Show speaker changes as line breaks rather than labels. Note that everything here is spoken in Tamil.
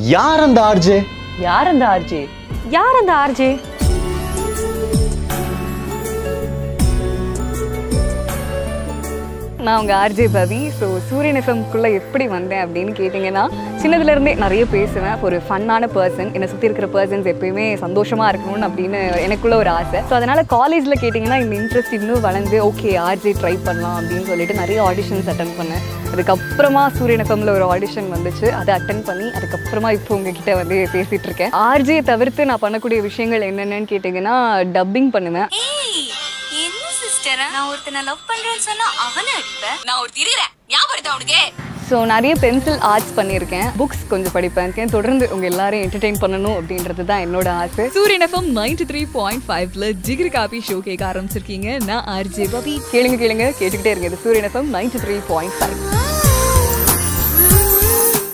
யார் அந்த ஆர்ஜே
யார் அந்த ஆர்ஜே
யார் அந்த ஆர்ஜே
நான் உங்க ஆர்ஜே பவி ஸோ சூரியன் எஃப்எம்குள்ளே எப்படி வந்தேன் அப்படின்னு கேட்டிங்கன்னா சின்னதுலேருந்தே நிறைய பேசுவேன் ஒரு ஃபன்னான பர்சன் என்னை சுற்றி இருக்கிற பர்சன்ஸ் எப்பயுமே சந்தோஷமாக இருக்கணும்னு அப்படின்னு எனக்குள்ள ஒரு ஆசை ஸோ அதனால் காலேஜில் கேட்டிங்கன்னா இந்த இன்ட்ரெஸ்ட் இன்னும் வளர்ந்து ஓகே ஆர்ஜே ட்ரை பண்ணலாம் அப்படின்னு சொல்லிட்டு நிறைய ஆடிஷன்ஸ் அட்டன் பண்ணேன் அதுக்கப்புறமா சூரியன் எஃப்எம்ல ஒரு ஆடிஷன் வந்துச்சு அதை அட்டன் பண்ணி அதுக்கப்புறமா இப்போ உங்ககிட்ட வந்து பேசிட்டு இருக்கேன் ஆர்ஜே தவிர்த்து நான் பண்ணக்கூடிய விஷயங்கள் என்னென்னு கேட்டிங்கன்னா டப்பிங் பண்ணுவேன்
ஏய் என்ன சிஸ்டர் நான் ஒருத்தனை லவ் பண்றேன்னு சொன்னா அவனை அடிப்பேன் நான் ஒரு இருக்கிறேன் ஞாபகம் அவனுக்கு
ஸோ நிறைய பென்சில் ஆர்ட்ஸ் பண்ணியிருக்கேன் புக்ஸ் கொஞ்சம் படிப்பேன் தொடர்ந்து உங்கள் எல்லாரையும் என்டர்டெயின் பண்ணணும் அப்படின்றது தான் என்னோட ஆசை
சூரியன் எஃப்எம் நைன்டி த்ரீ பாயிண்ட் ஃபைவ்ல ஜிகிரி காபி ஷோ கேட்க ஆரம்பிச்சிருக்கீங்க நான் ஆர்ஜே பபி
கேளுங்க கேளுங்க கேட்டுக்கிட்டே இருங்க இது Suryan FM ninety three point five